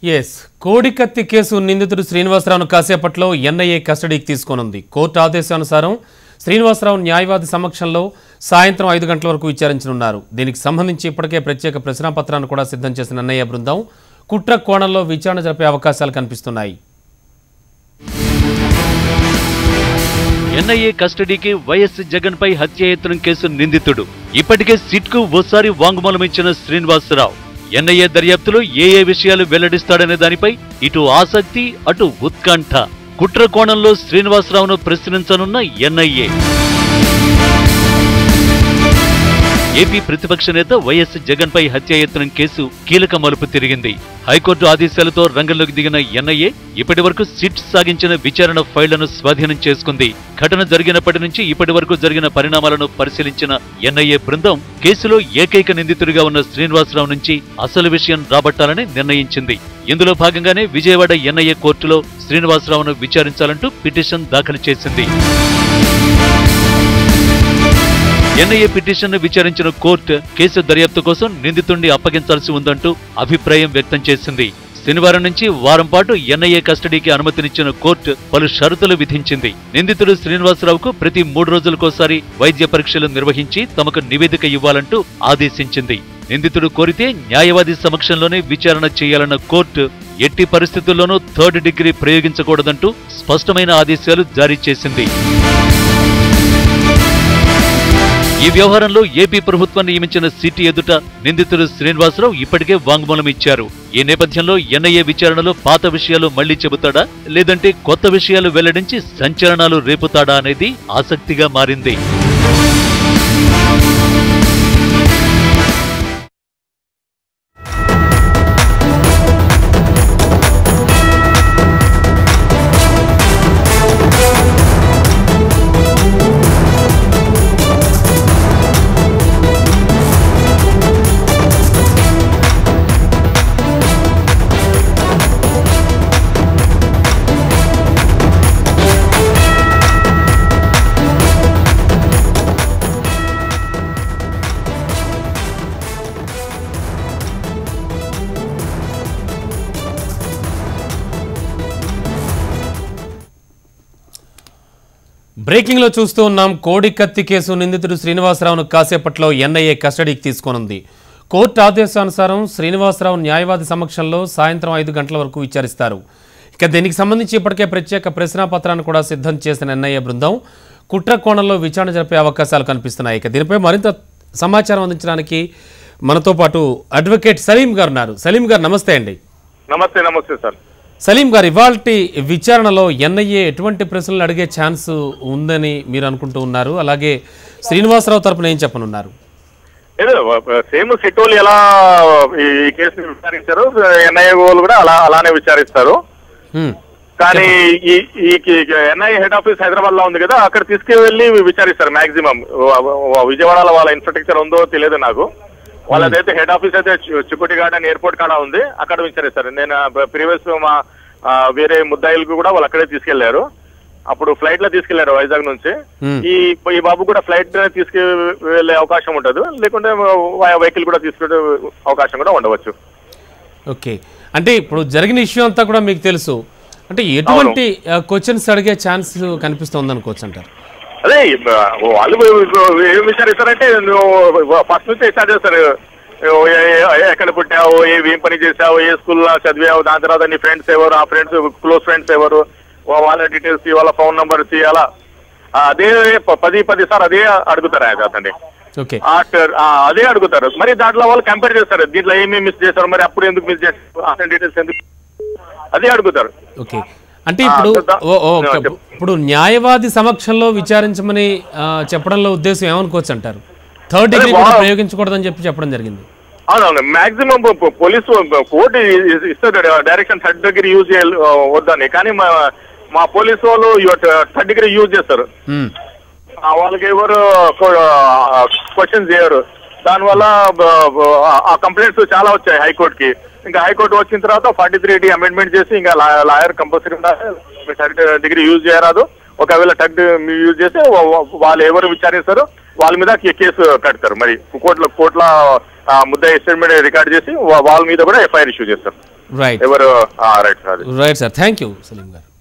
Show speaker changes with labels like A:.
A: Yes కోడికత్తి case నిందితుడు శ్రీనివాసరావును కాసేపట్లో ఎన్ఐఏ కస్టడీకి తీసుకోనుంది కోర్టు ఆదేశానుసారం శ్రీనివాసరావు న్యాయవాది సమక్షంలో సాయంత్రం ఐదు గంటల వరకు విచారించనున్నారు దీనికి సంబంధించి ఇప్పటికే ప్రత్యేక ప్రశ్నాపత్రాన్ని కూడా సిద్ధం చేసిన ఎన్ఐఏ బృందం కుట్ర కోణంలో విచారణ జరిపే అవకాశాలు కనిపిస్తున్నాయి
B: ఎన్ఐఏ కస్టడీకి వైఎస్ జగన్ పై హత్యాయత్నం కేసు నిందితుడు ఇప్పటికే సిట్ కు ఓసారి వాంగ్మూలం ఇచ్చిన శ్రీనివాసరావు ఎన్ఐఏ దర్యాప్తులో ఏ ఏ విషయాలు వెల్లడిస్తాడనే దానిపై ఇటు ఆసక్తి అటు ఉత్కంఠ కుట్ర కోణంలో శ్రీనివాసరావును ప్రశ్నించనున్న ఎన్ఐఏ ఏపీ ప్రతిపక్ష నేత వైఎస్ జగన్ పై హత్యాయత్నం కేసు కీలక మలుపు తిరిగింది హైకోర్టు ఆదేశాలతో రంగంలోకి దిగిన ఎన్ఐఏ ఇప్పటి వరకు సిట్ సాగించిన విచారణ ఫైళ్లను స్వాధీనం చేసుకుంది ఘటన జరిగినప్పటి నుంచి ఇప్పటి వరకు జరిగిన పరిణామాలను పరిశీలించిన ఎన్ఐఏ బృందం కేసులో ఏకైక నిందితుడిగా ఉన్న శ్రీనివాసరావు నుంచి అసలు విషయం రాబట్టాలని నిర్ణయించింది ఇందులో భాగంగానే విజయవాడ ఎన్ఐఏ కోర్టులో శ్రీనివాసరావును విచారించాలంటూ పిటిషన్ దాఖలు చేసింది ఎన్ఐఏ పిటిషన్ను విచారించిన కోర్టు కేసు దర్యాప్తు కోసం నిందితుడిని అప్పగించాల్సి ఉందంటూ అభిప్రాయం వ్యక్తం చేసింది శనివారం నుంచి వారం పాటు ఎన్ఐఏ కస్టడీకి అనుమతినిచ్చిన కోర్టు పలు షరతులు విధించింది నిందితుడు శ్రీనివాసరావుకు ప్రతి మూడు రోజులకోసారి వైద్య పరీక్షలు నిర్వహించి తమకు నివేదిక ఇవ్వాలంటూ ఆదేశించింది నిందితుడు కోరితే న్యాయవాది సమక్షంలోనే విచారణ చేయాలన్న కోర్టు ఎట్టి పరిస్థితుల్లోనూ థర్డ్ డిగ్రీ ప్రయోగించకూడదంటూ స్పష్టమైన ఆదేశాలు జారీ చేసింది ఈ వ్యవహారంలో ఏపీ ప్రభుత్వం నియమించిన సిటీ ఎదుట నిందితుడు శ్రీనివాసరావు ఇప్పటికే వాంగ్మూలం ఇచ్చారు ఈ నేపథ్యంలో ఎన్ఐఏ విచారణలో పాత విషయాలు మళ్లీ చెబుతాడా లేదంటే కొత్త విషయాలు వెల్లడించి సంచలనాలు రేపుతాడా అనేది ఆసక్తిగా మారింది
A: బ్రేకింగ్లో చూస్తూ ఉన్నాం కోడికత్తి కేసు నిందితుడు శ్రీనివాసరావును కాసేపట్లో ఎన్ఐఏ కస్టడీకి తీసుకోనుంది కోర్టు ఆదేశానుసారం శ్రీనివాసరావు న్యాయవాది సమక్షంలో సాయంత్రం ఐదు గంటల వరకు విచారిస్తారు ఇక దీనికి సంబంధించి ఇప్పటికే ప్రత్యేక ప్రశ్నాపత్రాన్ని కూడా సిద్ధం చేసిన ఎన్ఐఏ బృందం కుట్ర కోణంలో విచారణ జరిపే అవకాశాలు కనిపిస్తున్నాయి ఇక దీనిపై మరింత సమాచారం అందించడానికి మనతో పాటు అడ్వకేట్ సలీం గారు ఉన్నారు సలీం గారు నమస్తే అండి
C: నమస్తే నమస్తే సార్
A: సలీం గారు ఇవాల్టి విచారణలో ఎన్ఐఏ ఎటువంటి ప్రశ్నలు అడిగే ఛాన్స్ ఉందని మీరు అనుకుంటూ ఉన్నారు అలాగే శ్రీనివాసరావు తరపున ఏం చెప్పనున్నారు
C: ఏదో సేమ్ సిటోలు ఎలా ఈ కేసుని విచారించారు ఎన్ఐఏ వాళ్ళు కూడా అలా అలానే విచారిస్తారు
A: హ్మ్.
C: కానీ ఈ ఈ ఎన్ఐఏ హెడ్ ఆఫీస్ హైదరాబాద్ లో ఉంది కదా అక్కడ తీసుకువెళ్ళి విచారిస్తారు మాక్సిమం విజయవాడలో వాళ్ళ ఇన్ఫ్రాస్ట్రక్చర్ ఉందో తెలియదు నాకు వాళ్ళదైతే హెడ్ ఆఫీస్ అయితే చి- చిక్కుటి గార్డెన్ ఎయిర్పోర్ట్ కాడ ఉంది అక్కడ విచారిస్తారు నేను ప్రీవియస్ మా ఆ, వేరే ముద్దాయిలకు కూడా వాళ్ళు అక్కడే తీసుకెళ్లారు అప్పుడు ఫ్లైట్ లో తీసుకెళ్లారు వైజాగ్ నుంచి
A: Hmm.
C: ఈ ఈ బాబు కూడా ఫ్లైట్ తీసుకు వెళ్ళే అవకాశం ఉండదు లేకుంటే వెహికల్ కూడా తీసుకెళ్ళే అవకాశం కూడా ఉండవచ్చు
A: ఓకే అంటే ఇప్పుడు జరిగిన ఇష్యూ అంతా కూడా మీకు తెలుసు అంటే ఎటువంటి క్వశ్చన్స్ అడిగే ఛాన్స్ కనిపిస్తుంది అనుకోవచ్చు అంటారు
C: అదే ఆ, వాళ్ళు ఏం విచారిస్తారంటే నువ్వు ఫస్ట్ నుంచి స్టార్ట్ చేస్తారు ఏ- ఏ- ఏ- ఎక్కడ పుట్టావు ఏ ఏం పని చేసావు ఏ స్కూల్లో చదివావు దాని తర్వాత నీ ఫ్రెండ్స్ ఎవరు ఆ ఫ్రెండ్స్ క్లోజ్ ఫ్రెండ్స్ ఎవరు వా- వాళ్ళ డీటెయిల్స్ వాళ్ళ ఫోన్ నంబర్స్ అలా ఆ, అదే ప- పది పది సార్ అదే అడుగుతారు ఆయన అతన్ని
A: ఓకే
C: ఆఫ్టర్ అదే అడుగుతారు మరి దాంట్లో వాళ్ళు కంపేర్ చేస్తారు దీంట్లో ఏమేమి మిస్ చేస్తారు మరి అప్పుడు ఎందుకు మిస్ చేస్తారు అతని డీటెయిల్స్ ఎందుకు అదే అడుగుతారు
A: ఓకే అంటే ఇప్పుడు
C: ఆ, దా-
A: ఓ- ఓ,
C: ఆ,
A: ఓకే.
C: చెప్పు.
A: ఇప్పుడు న్యాయవాది సమక్షంలో విచారించమని ఆ, చెప్పడంలో ఉద్దేశం ఏమనుకోవచ్చు అంటారు థర్డ్ డిగ్రీ
C: అదే
A: కూడా
C: వా-
A: ప్రయోగించకూడదని చెప్పి చెప్పడం జరిగింది
C: అవునవును మాక్సిమం పోలీసు కోర్టు ఇస్తుంది డైరెక్షన్ థర్డ్ డిగ్రీ యూజ్ చేయాలి ఆ, వద్దని కానీ మా మా పోలీసు వాళ్ళు థర్డ్ డిగ్రీ యూజ్ చేస్తారు
A: హ్మ్.
C: ఆ, వాళ్ళకి ఎవరు క్వశ్చన్ చేయరు దానివల్ల బ- బ- ఆ కంప్లైంట్స్ చాలా వచ్చాయి హైకోర్టుకి ఇంకా హైకోర్టు వచ్చిన తర్వాత ఫార్టీ త్రీ డి అమెండ్మెంట్ చేసి ఇంకా lawyer compulsory third degree use చేయరాదు ఒకవేళ థర్డ్ యూజ్ చేస్తే వా- వా- వాళ్ళు ఎవరు విచారిస్తారు వాళ్ళ మీద కే- కేసు కడతారు మరి కోర్టులో కోర్టులో ఆ, ముద్ద ఎస్టేట్మెంట్ రికార్డ్ చేసి వా- వాళ్ళ మీద కూడా ఎఫ్ఐఆర్ ఇష్యూ చేస్తారు
A: రైట్
C: ఎవరు రైట్ సార్ అది
A: right sir thank you Salim గారు